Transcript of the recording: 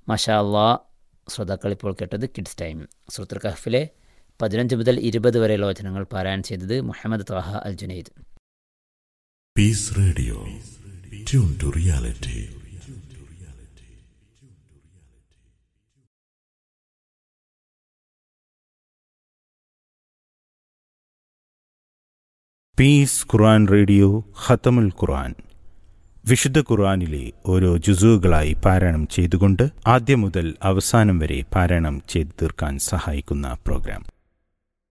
മഷാ അള്ളാ ശ്രോതാക്കൾ ഇപ്പോൾ കേട്ടത് കിഡ്സ് ടൈം സുഹൃത്തുൽ കഹഫിലെ പതിനഞ്ച് മുതൽ ഇരുപത് വരെയുള്ള വചനങ്ങൾ പാരായണം ചെയ്തത് Muhammad Taha Al Junaid Peace Radio. Tune to reality. Peace Quran radio ഖത്തമുൽ ഖുർആൻ വിശുദ്ധ ഖുർആനിലെ ഓരോ ജുസുകളായി പാരായണം ചെയ്തുകൊണ്ട് ആദ്യം മുതൽ അവസാനം വരെ പാരായണം ചെയ്തു തീർക്കാൻ സഹായിക്കുന്ന പ്രോഗ്രാം